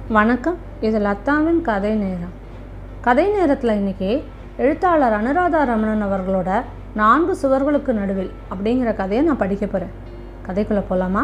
வணக்கம் இது லத்தாவின் கதை நேரம் கதை நேரத்தில் இன்னைக்கு எழுத்தாளர் அனுராதா ரமணன் அவர்களோட நான்கு சுவர்களுக்கு நடுவில் அப்படிங்கிற கதையை நான் படிக்க போகிறேன் கதைக்குள்ளே போகலாமா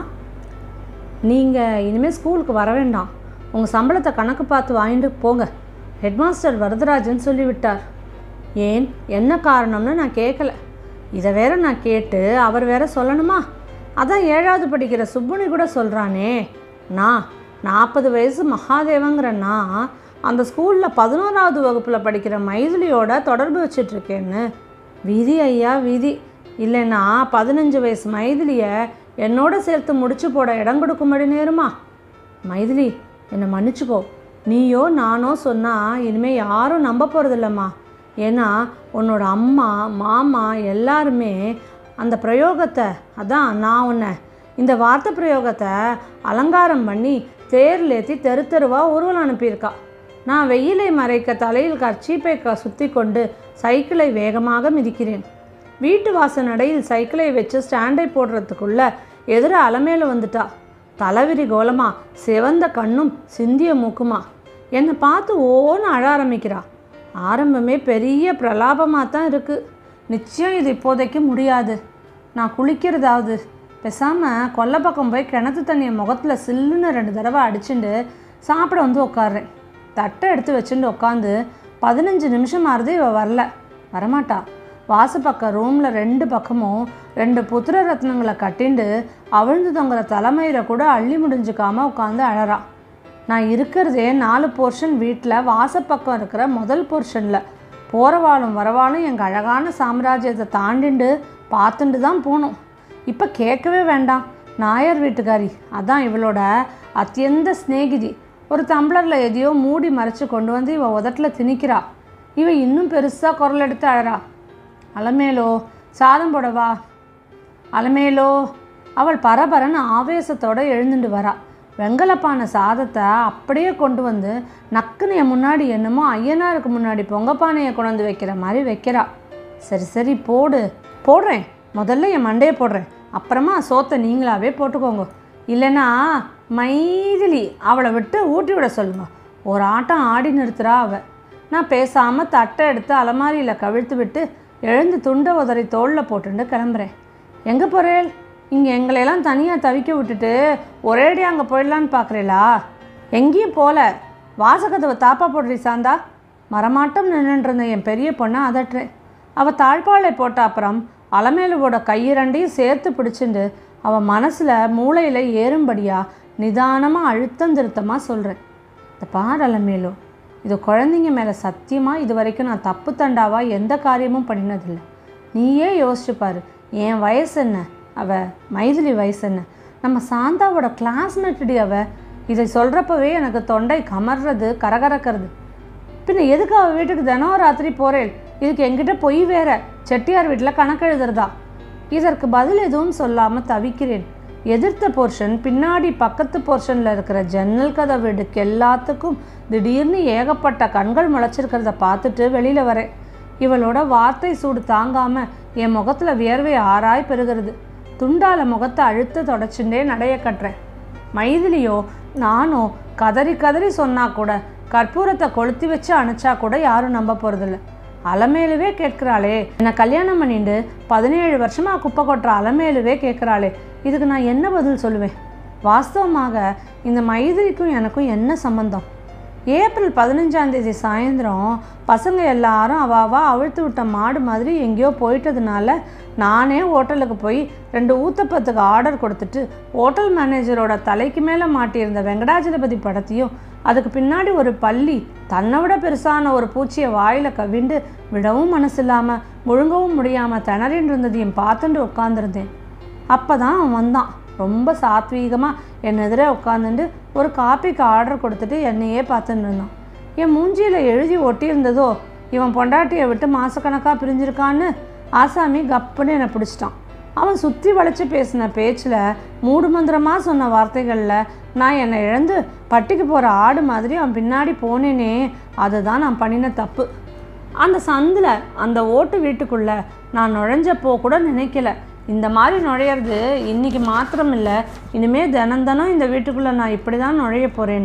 நீங்கள் இனிமேல் ஸ்கூலுக்கு வர வேண்டாம் உங்கள் சம்பளத்தை கணக்கு பார்த்து வாங்கிட்டு போங்க ஹெட்மாஸ்டர் வரதராஜன் சொல்லிவிட்டார் ஏன் என்ன காரணம்னு நான் கேட்கல இதை வேற நான் கேட்டு அவர் வேற சொல்லணுமா அதான் ஏழாவது படிக்கிற சுப்புனி கூட சொல்கிறானே நான் நாற்பது வயசு மகாதேவங்கிற நான் அந்த ஸ்கூலில் பதினோராவது வகுப்பில் படிக்கிற மைதிலியோட தொடர்பு வச்சிட்ருக்கேன்னு விதி ஐயா விதி இல்லைன்னா பதினஞ்சு வயசு மைதிலியை என்னோட சேர்த்து முடிச்சு போட இடம் கொடுக்கும்படி நேருமா மைதிலி என்னை மன்னிச்சுக்கோ நீயோ நானோ சொன்னால் இனிமேல் யாரும் நம்ப போகிறதில்லம்மா ஏன்னா உன்னோட அம்மா மாமா எல்லாருமே அந்த பிரயோகத்தை அதான் நான் உன்னை இந்த வார்த்தை பிரயோகத்தை அலங்காரம் பண்ணி தேரில் ஏற்றி தெரு தெருவாக ஊர்வலம் அனுப்பியிருக்கா நான் வெயிலை மறைக்க தலையில் கர்ச்சீப்பை க சுற்றி கொண்டு சைக்கிளை வேகமாக மிதிக்கிறேன் வீட்டு வாசல் நடையில் சைக்கிளை வச்சு ஸ்டாண்டை போடுறதுக்குள்ள எதிர அலமேல வந்துட்டா தலைவிரி கோலமா சிவந்த கண்ணும் சிந்திய மூக்குமா என்னை பார்த்து ஓன்னு அழ ஆரம்பிக்கிறா ஆரம்பமே பெரிய பிரலாபமாக தான் இருக்குது நிச்சயம் இது இப்போதைக்கு முடியாது நான் குளிக்கிறதாவது பேசாமல் கொல்லை பக்கம் போய் கிணத்து தண்ணியை முகத்தில் சில்லுன்னு ரெண்டு தடவை அடிச்சுண்டு சாப்பிட வந்து உட்காடுறேன் தட்டை எடுத்து வச்சுட்டு உட்காந்து பதினஞ்சு நிமிஷம் ஆறுது இவ வரல வரமாட்டா வாசப்பக்கம் ரூமில் ரெண்டு பக்கமும் ரெண்டு புத்திர ரத்னங்களை கட்டிண்டு அவிழ்ந்து தொங்குற தலைமையில கூட அள்ளி முடிஞ்சுக்காம உட்காந்து அழறா நான் இருக்கிறதே நாலு போர்ஷன் வீட்டில் வாசப்பக்கம் இருக்கிற முதல் போர்ஷனில் போகிறவாளும் வரவாளும் எங்கள் அழகான சாம்ராஜ்யத்தை தாண்டிண்டு பார்த்துட்டு தான் போகணும் இப்போ கேட்கவே வேண்டாம் நாயர் வீட்டுக்காரி அதான் இவளோட அத்தியந்த சிநேகிதி ஒரு டம்ளரில் எதையோ மூடி மறைச்சு கொண்டு வந்து இவ உதட்டில் திணிக்கிறா இவ இன்னும் பெருசாக குரல் எடுத்து அழறா அலமேலோ சாதம் போடவா அலமேலோ அவள் பரபரன்னு ஆவேசத்தோட எழுந்துட்டு வரா வெங்கலப்பான சாதத்தை அப்படியே கொண்டு வந்து நக்குன்னு என் முன்னாடி என்னமோ ஐயனாருக்கு முன்னாடி பொங்கப்பானையை கொண்டு வந்து வைக்கிற மாதிரி வைக்கிறா சரி சரி போடு போடுறேன் முதல்ல என் மண்டையை போடுறேன் அப்புறமா சோத்தை நீங்களாவே போட்டுக்கோங்க இல்லைன்னா மைதிலி அவளை விட்டு ஊட்டி விட சொல்லுங்க ஒரு ஆட்டம் ஆடி நிறுத்துறா அவ நான் பேசாமல் தட்டை எடுத்து அலமாரியில் கவிழ்த்து விட்டு எழுந்து துண்டை உதறி தோளில் போட்டுட்டு கிளம்புறேன் எங்கே போகிறேள் இங்கே எங்களையெல்லாம் தனியாக தவிக்க விட்டுட்டு ஒரேடி அங்கே போயிடலான்னு பார்க்குறீளா எங்கேயும் போகல வாசகதவை தாப்பா போடுறீ சாந்தா மரமாட்டம் நின்றுருந்த என் பெரிய பொண்ணை அதட்டுறேன் அவள் தாழ்பாளை போட்ட அப்புறம் அலமேலுவோட கையிரண்டையும் சேர்த்து பிடிச்சிண்டு அவள் மனசில் மூளையில் ஏறும்படியா நிதானமாக அழுத்தம் திருத்தமாக சொல்கிறேன் இந்த பார் அலமேலு இது குழந்தைங்க மேலே சத்தியமாக இது வரைக்கும் நான் தப்பு தண்டாவா எந்த காரியமும் பண்ணினதில்லை நீயே யோசிச்சு பாரு என் வயசு என்ன அவ மைதிலி வயசு என்ன நம்ம சாந்தாவோட கிளாஸ்மேட்டடி அவ இதை சொல்கிறப்பவே எனக்கு தொண்டை கமர்றது கரகரக்கிறது பின்ன எதுக்கு அவள் வீட்டுக்கு தினம் ராத்திரி போகிறேன் இதுக்கு என்கிட்ட பொய் வேற செட்டியார் வீட்டில் கணக்கு எழுதுறதா இதற்கு பதில் எதுவும் சொல்லாமல் தவிக்கிறேன் எதிர்த்த போர்ஷன் பின்னாடி பக்கத்து போர்ஷனில் இருக்கிற ஜன்னல் கதவுக்கு எல்லாத்துக்கும் திடீர்னு ஏகப்பட்ட கண்கள் முளைச்சிருக்கிறத பார்த்துட்டு வெளியில் வரேன் இவளோட வார்த்தை சூடு தாங்காமல் என் முகத்தில் வியர்வை ஆறாய் பெறுகிறது துண்டால முகத்தை அழுத்த தொடச்சுட்டே நடைய கட்டுறேன் மைதிலியோ நானோ கதறி கதறி சொன்னா கூட கற்பூரத்தை கொளுத்தி வச்சு அணைச்சா கூட யாரும் நம்ப போகிறதில்ல அலமேலுவே கேட்குறாளே என்னை கல்யாணம் பண்ணிட்டு பதினேழு வருஷமாக குப்பை கொட்டுற அலமேலுவே கேட்குறாளே இதுக்கு நான் என்ன பதில் சொல்லுவேன் வாஸ்தவமாக இந்த மைதிலிக்கும் எனக்கும் என்ன சம்பந்தம் ஏப்ரல் பதினஞ்சாந்தேதி சாயந்தரம் பசங்க எல்லாரும் அவாவா அவிழ்த்து விட்ட மாடு மாதிரி எங்கேயோ போயிட்டதுனால நானே ஹோட்டலுக்கு போய் ரெண்டு ஊத்தப்பத்துக்கு ஆர்டர் கொடுத்துட்டு ஹோட்டல் மேனேஜரோட தலைக்கு மேலே மாட்டியிருந்த வெங்கடாஜலபதி படத்தையும் அதுக்கு பின்னாடி ஒரு பள்ளி தன்னை விட பெருசான ஒரு பூச்சியை வாயில் கவிண்டு விடவும் மனசு இல்லாமல் முழுங்கவும் முடியாமல் திணறின்னு இருந்ததையும் பார்த்துட்டு உட்காந்துருந்தேன் அப்போ தான் அவன் வந்தான் ரொம்ப சாத்வீகமாக என் எதிரே உட்காந்துட்டு ஒரு காப்பிக்கு ஆர்டர் கொடுத்துட்டு என்னையே பார்த்துட்டு இருந்தான் என் மூஞ்சியில் எழுதி ஒட்டியிருந்ததோ இவன் பொண்டாட்டியை விட்டு மாதக்கணக்காக பிரிஞ்சிருக்கான்னு ஆசாமி கப்புன்னு என்னை பிடிச்சிட்டான் அவன் சுற்றி வளைச்சு பேசின பேச்சில் மூடு மந்திரமாக சொன்ன வார்த்தைகளில் நான் என்னை இழந்து பட்டிக்கு போகிற ஆடு மாதிரி அவன் பின்னாடி போனேனே அதுதான் நான் பண்ணின தப்பு அந்த சந்தில் அந்த ஓட்டு வீட்டுக்குள்ளே நான் நுழைஞ்சப்போ கூட நினைக்கல இந்த மாதிரி நுழையிறது இன்னைக்கு மாத்திரம் இல்லை இனிமேல் தினம் தினம் இந்த வீட்டுக்குள்ளே நான் இப்படி தான் நுழைய போகிறேன்னு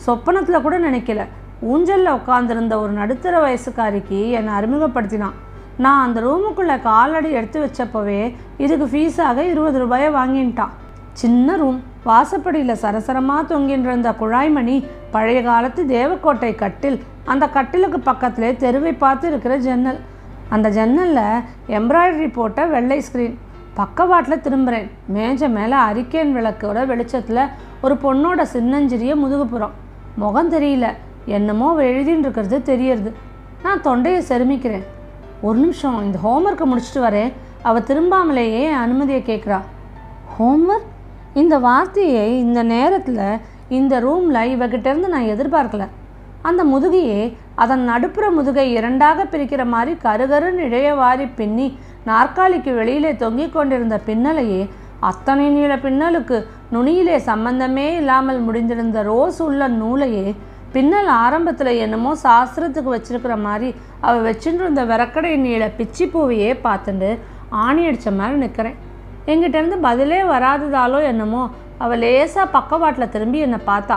சொப்பனத்தில் கூட நினைக்கல ஊஞ்சலில் உட்காந்துருந்த ஒரு நடுத்தர வயசுக்காரிக்கு என்னை அறிமுகப்படுத்தினான் நான் அந்த ரூமுக்குள்ளே காலடி எடுத்து வச்சப்பவே இதுக்கு ஃபீஸாக இருபது ரூபாயை வாங்கிட்டான் சின்ன ரூம் வாசப்படியில் சரசரமாக தொங்கின்ற இந்த குழாய்மணி பழைய காலத்து தேவக்கோட்டை கட்டில் அந்த கட்டிலுக்கு பக்கத்திலே தெருவை பார்த்து இருக்கிற ஜன்னல் அந்த ஜன்னலில் எம்ப்ராய்டரி போட்ட வெள்ளை ஸ்க்ரீன் பக்கவாட்டில் திரும்புகிறேன் மேஜை மேலே அரிக்கேன் விளக்கோட வெளிச்சத்தில் ஒரு பொண்ணோட சின்னஞ்சிறிய முதுகுப்புறம் முகம் தெரியல என்னமோ அவ எழுதின்னு இருக்கிறது தெரியறது நான் தொண்டையை செருமிக்கிறேன் ஒரு நிமிஷம் இந்த ஹோம்ஒர்க்கை முடிச்சுட்டு வரேன் அவள் திரும்பாமலேயே என் அனுமதியை கேட்குறா ஹோம்ஒர்க் இந்த வார்த்தையை இந்த நேரத்தில் இந்த ரூமில் இவகிட்டேருந்து நான் எதிர்பார்க்கல அந்த முதுகையே அதன் நடுப்புற முதுகை இரண்டாக பிரிக்கிற மாதிரி கருகருன்னு இழைய வாரி பின்னி நாற்காலிக்கு வெளியிலே தொங்கிக் கொண்டிருந்த பின்னலையே அத்தனை நீள பின்னலுக்கு நுனியிலே சம்பந்தமே இல்லாமல் முடிந்திருந்த ரோஸ் உள்ள நூலையே பின்னல் ஆரம்பத்தில் என்னமோ சாஸ்திரத்துக்கு வச்சிருக்கிற மாதிரி அவள் வச்சுட்டு இருந்த விறக்கடை நீள பிச்சி பூவையே பார்த்துட்டு ஆணி அடித்த மாதிரி நிற்கிறேன் எங்கிட்டேருந்து பதிலே வராததாலோ என்னமோ அவள் லேசாக பக்கவாட்டில் திரும்பி என்னை பார்த்தா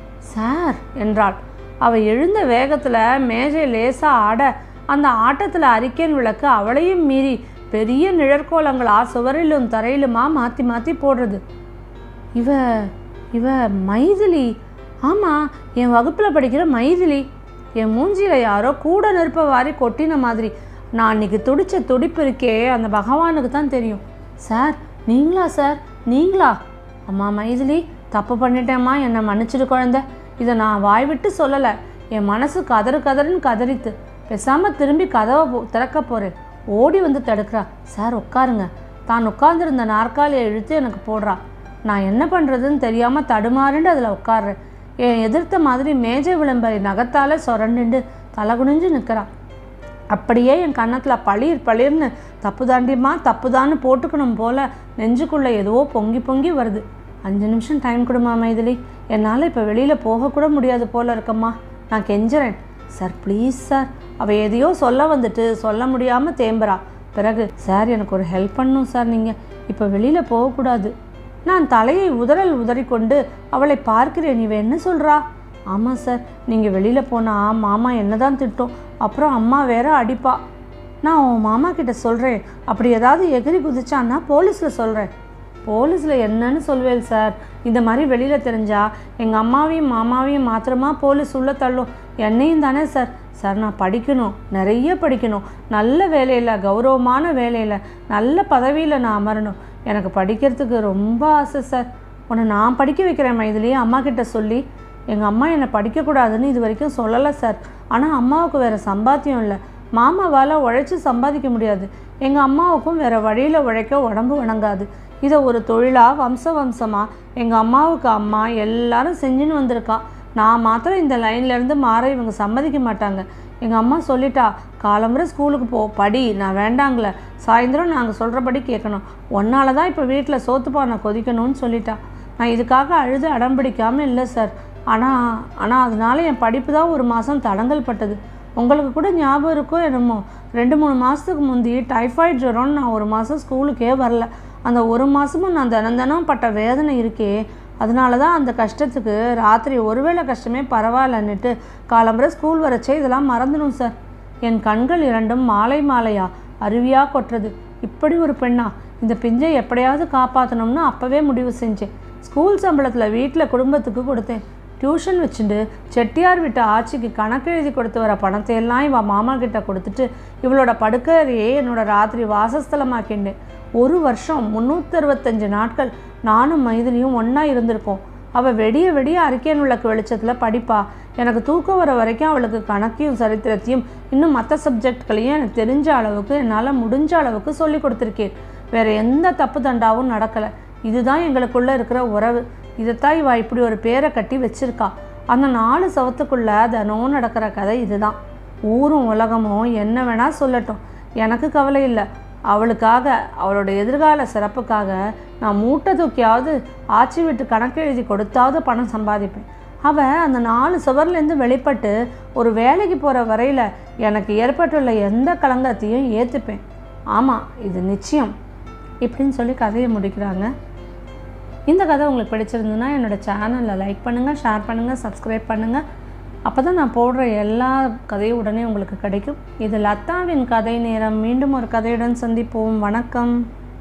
சார் என்றாள் அவள் எழுந்த வேகத்தில் மேஜை லேசாக ஆட அந்த ஆட்டத்தில் அரிக்கேன் விளக்கு அவளையும் மீறி பெரிய நிழற்கோலங்களா சுவரிலும் தரையிலுமா மாற்றி மாற்றி போடுறது இவ இவ மைதிலி ஆமாம் என் வகுப்பில் படிக்கிற மைதிலி என் மூஞ்சியில் யாரோ கூட நெருப்ப வாரி கொட்டின மாதிரி நான் அன்னைக்கு துடிச்ச துடிப்பு இருக்கே அந்த பகவானுக்கு தான் தெரியும் சார் நீங்களா சார் நீங்களா அம்மா மைதிலி தப்பு பண்ணிட்டேம்மா என்னை மன்னிச்சிடு குழந்தை இதை நான் வாய் விட்டு சொல்லலை என் மனசு கதறு கதறுன்னு கதறித்து பேசாமல் திரும்பி கதவை போ- திறக்க போகிறேன் ஓடி வந்து தடுக்கிறா சார் உட்காருங்க தான் உட்கார்ந்திருந்த நாற்காலியை இழுத்து எனக்கு போடுறா நான் என்ன பண்ணுறதுன்னு தெரியாமல் தடுமாறுண்டு அதில் உட்கார்றேன் என் எதிர்த்த மாதிரி மேஜை விளம்பரை நகத்தால் சொரண்டுண்டு தலை குனிஞ்சு நிற்கிறா அப்படியே என் கன்னத்தில் பளிர் பளிர்னு தப்பு தாண்டிமா தப்புதான்னு போட்டுக்கணும் போல நெஞ்சுக்குள்ளே எதுவோ பொங்கி பொங்கி வருது அஞ்சு நிமிஷம் டைம் கொடுமா மைதிலி என்னால் இப்போ வெளியில் போகக்கூட முடியாது போல இருக்கம்மா நான் கெஞ்சுறேன் சார் ப்ளீஸ் சார் அவள் எதையோ சொல்ல வந்துட்டு சொல்ல முடியாமல் தேம்புறா பிறகு சார் எனக்கு ஒரு ஹெல்ப் பண்ணும் சார் நீங்கள் இப்போ வெளியில் போகக்கூடாது நான் தலையை உதறல் உதறிக்கொண்டு அவளை பார்க்கிறேன் இவ என்ன சொல்கிறா ஆமாம் சார் நீங்கள் வெளியில் போனால் மாமா என்ன தான் திட்டும் அப்புறம் அம்மா வேற அடிப்பா நான் உன் மாமா கிட்ட சொல்கிறேன் அப்படி ஏதாவது எகிரி குதிச்சான்னா போலீஸில் சொல்கிறேன் போலீஸில் என்னன்னு சொல்வேல் சார் இந்த மாதிரி வெளியில் தெரிஞ்சா எங்கள் அம்மாவையும் மாமாவையும் மாத்திரமா போலீஸ் உள்ள தள்ளும் என்னையும் தானே சார் சார் நான் படிக்கணும் நிறைய படிக்கணும் நல்ல வேலையில் கௌரவமான வேலையில் நல்ல பதவியில் நான் அமரணும் எனக்கு படிக்கிறதுக்கு ரொம்ப ஆசை சார் உன்னை நான் படிக்க வைக்கிறேன் மைதிலி அம்மா கிட்ட சொல்லி எங்கள் அம்மா என்னை படிக்கக்கூடாதுன்னு இது வரைக்கும் சொல்லலை சார் ஆனால் அம்மாவுக்கு வேறு சம்பாத்தியம் இல்லை மாமாவால் உழைச்சி சம்பாதிக்க முடியாது எங்கள் அம்மாவுக்கும் வேறு வழியில் உழைக்க உடம்பு வணங்காது இதை ஒரு தொழிலாக வம்ச வம்சமாக எங்கள் அம்மாவுக்கு அம்மா எல்லாரும் செஞ்சுன்னு வந்திருக்கா நான் மாத்திரம் இந்த லைன்லேருந்து மாற இவங்க சம்மதிக்க மாட்டாங்க எங்கள் அம்மா சொல்லிட்டா காலம்புற ஸ்கூலுக்கு போ படி நான் வேண்டாங்களே சாயந்தரம் நாங்கள் சொல்கிறபடி கேட்கணும் ஒன்னால தான் இப்போ வீட்டில் சோத்துப்பானை கொதிக்கணும்னு சொல்லிட்டா நான் இதுக்காக அழுது அடம் பிடிக்காமல் இல்லை சார் ஆனால் ஆனால் அதனால என் படிப்பு தான் ஒரு மாதம் தடங்கல் பட்டது உங்களுக்கு கூட ஞாபகம் இருக்கோ என்னமோ ரெண்டு மூணு மாதத்துக்கு முந்தி டைஃபாய்டு ஜுரம்னு நான் ஒரு மாதம் ஸ்கூலுக்கே வரல அந்த ஒரு மாதமும் நான் தினம் தினம் பட்ட வேதனை இருக்கே அதனால தான் அந்த கஷ்டத்துக்கு ராத்திரி ஒருவேளை கஷ்டமே பரவாயில்லன்னுட்டு காலம்புற ஸ்கூல் வரச்சே இதெல்லாம் மறந்துடும் சார் என் கண்கள் இரண்டும் மாலை மாலையா அருவியா கொட்டுறது இப்படி ஒரு பெண்ணா இந்த பிஞ்சை எப்படியாவது காப்பாற்றணும்னு அப்போவே முடிவு செஞ்சேன் ஸ்கூல் சம்பளத்தில் வீட்டில் குடும்பத்துக்கு கொடுத்தேன் டியூஷன் வச்சுட்டு செட்டியார் வீட்டு ஆட்சிக்கு கணக்கு எழுதி கொடுத்து வர பணத்தை எல்லாம் இவன் மாமா கிட்ட கொடுத்துட்டு இவளோட படுக்கையறையே என்னோட ராத்திரி வாசஸ்தலமாக்கிண்டேன் ஒரு வருஷம் முந்நூற்றறுபத்தஞ்சு நாட்கள் நானும் மைதிலியும் ஒன்றா இருந்திருக்கோம் அவள் வெடிய வெடிய அறிக்கையன் விளக்கு வெளிச்சத்தில் படிப்பா எனக்கு தூக்கம் வர வரைக்கும் அவளுக்கு கணக்கையும் சரித்திரத்தையும் இன்னும் மற்ற சப்ஜெக்ட்களையும் எனக்கு தெரிஞ்ச அளவுக்கு என்னால் முடிஞ்ச அளவுக்கு சொல்லி கொடுத்துருக்கேன் வேற எந்த தப்பு தண்டாவும் நடக்கலை இதுதான் எங்களுக்குள்ள இருக்கிற உறவு இதைத்தான் இவ இப்படி ஒரு பேரை கட்டி வச்சிருக்கா அந்த நாலு சவத்துக்குள்ள தினம் நடக்கிற கதை இதுதான் ஊரும் உலகமும் என்ன வேணா சொல்லட்டும் எனக்கு கவலை இல்லை அவளுக்காக அவளோட எதிர்கால சிறப்புக்காக நான் மூட்டை தூக்கியாவது ஆட்சி விட்டு கணக்கு எழுதி கொடுத்தாவது பணம் சம்பாதிப்பேன் அவள் அந்த நாலு சுவர்லேருந்து வெளிப்பட்டு ஒரு வேலைக்கு போகிற வரையில் எனக்கு ஏற்பட்டுள்ள எந்த களங்கத்தையும் ஏற்றுப்பேன் ஆமாம் இது நிச்சயம் இப்படின்னு சொல்லி கதையை முடிக்கிறாங்க இந்த கதை உங்களுக்கு பிடிச்சிருந்ததுன்னா என்னோடய சேனலில் லைக் பண்ணுங்கள் ஷேர் பண்ணுங்கள் சப்ஸ்கிரைப் பண்ணுங்கள் அப்போ தான் நான் போடுற எல்லா கதையும் உடனே உங்களுக்கு கிடைக்கும் இது லதாவின் கதை நேரம் மீண்டும் ஒரு கதையுடன் சந்திப்போம் வணக்கம்